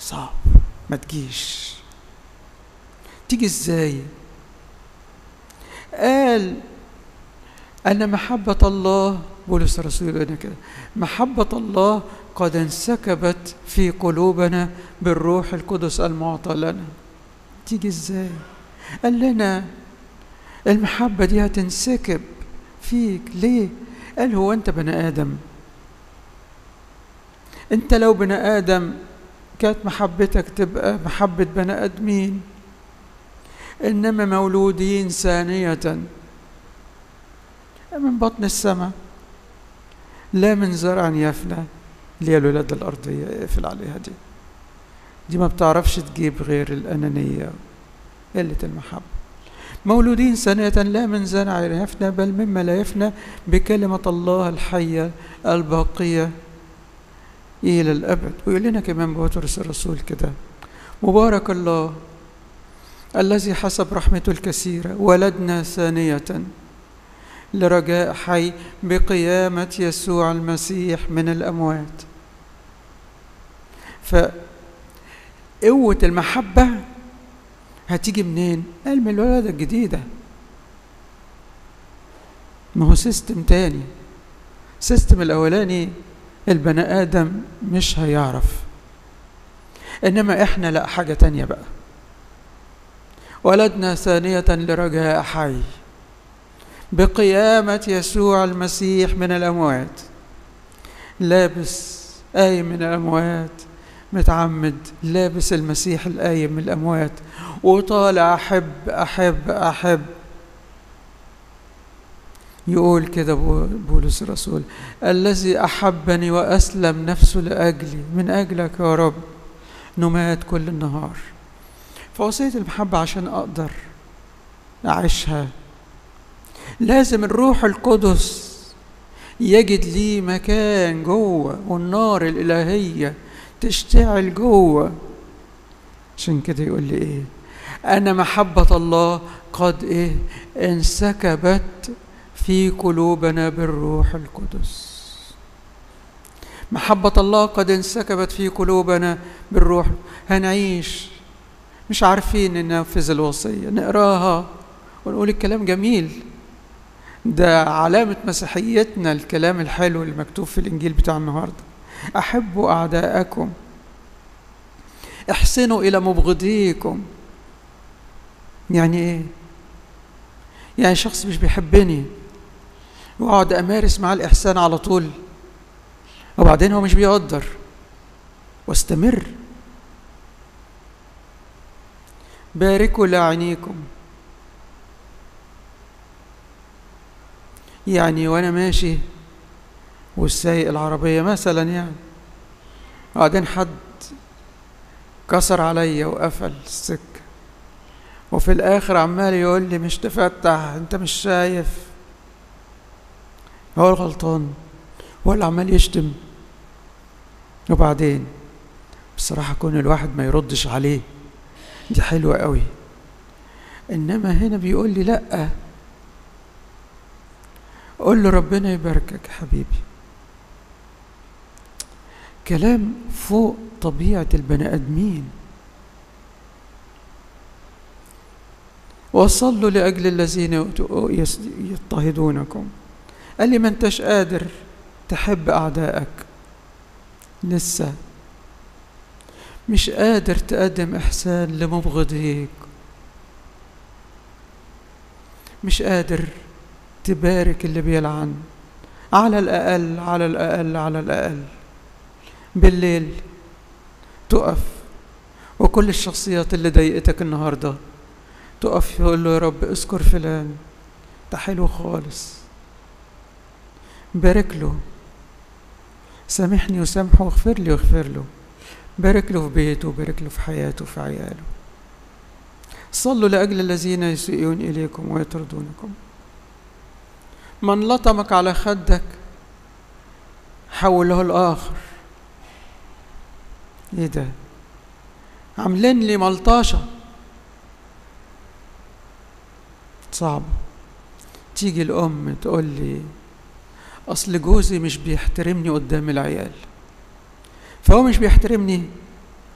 صعب ما تجيش تيجي ازاي قال أن محبة الله بولس الرسول هنا كده محبة الله قد انسكبت في قلوبنا بالروح القدس المعطى لنا تيجي ازاي قال لنا المحبة دي هتنسكب فيك ليه قال هو انت بني آدم انت لو بني آدم كانت محبتك تبقى محبة بني آدمين إنما مولودين ثانية من بطن السماء لا من زرع يفنى اللي هي الولادة الأرضية اقفل عليها دي دي ما بتعرفش تجيب غير الأنانية قلة المحبة مولودين ثانية لا من زرع يفنى بل مما لا يفنى بكلمة الله الحية الباقية إلى الأبد ويقول لنا كمان بطرس الرسول كده مبارك الله الذي حسب رحمته الكثيرة ولدنا ثانية لرجاء حي بقيامة يسوع المسيح من الأموات فقوة المحبة هتيجي منين؟ قال من الولادة الجديدة ما هو سيستم تاني سيستم الأولاني البني آدم مش هيعرف إنما إحنا لا حاجة تانية بقى ولدنا ثانية لرجاء حي بقيامة يسوع المسيح من الأموات لابس قايم من الأموات متعمد لابس المسيح القايم من الأموات وطالع أحب أحب أحب يقول كده بولس الرسول الذي أحبني وأسلم نفسه لأجلي من أجلك يا رب نمات كل النهار فوصية المحبة عشان أقدر أعيشها لازم الروح القدس يجد لي مكان جوه والنار الإلهية تشتعل جوه عشان كده يقول لي إيه أنا محبة الله قد إيه انسكبت في قلوبنا بالروح القدس محبة الله قد انسكبت في قلوبنا بالروح هنعيش مش عارفين ننفذ الوصية نقراها ونقول الكلام جميل ده علامة مسيحيتنا الكلام الحلو اللي مكتوب في الإنجيل بتاع النهاردة أحبوا أعداءكم احسنوا إلى مبغضيكم يعني إيه؟ يعني شخص مش بيحبني واقعد أمارس معاه الإحسان على طول وبعدين هو مش بيقدر واستمر باركوا لاعنيكم يعني وانا ماشي والسايق العربيه مثلا يعني وبعدين حد كسر عليا وقفل السكه وفي الاخر عمال يقول لي مش تفتح انت مش شايف هو الغلطان هو اللي عمال يشتم وبعدين بصراحه كون الواحد ما يردش عليه دي حلوه قوي انما هنا بيقول لي لا قول له ربنا يباركك حبيبي كلام فوق طبيعة البني آدمين وصلوا لأجل الذين يضطهدونكم قال لي ما انتش قادر تحب أعدائك لسه مش قادر تقدم إحسان لمبغضيك مش قادر تبارك اللي بيلعن على الأقل على الأقل على الأقل بالليل تقف وكل الشخصيات اللي ضايقتك النهارده تقف يقول له يا رب اذكر فلان ده حلو خالص بارك له سامحني وسامحه واغفر لي واغفر له بارك له في بيته بارك له في حياته وفي عياله صلوا لأجل الذين يسيئون إليكم ويطردونكم من لطمك على خدك حوله الآخر ايه ده عاملين لي ملطاشة صعب تيجي الأم تقول لي أصل جوزي مش بيحترمني قدام العيال فهو مش بيحترمني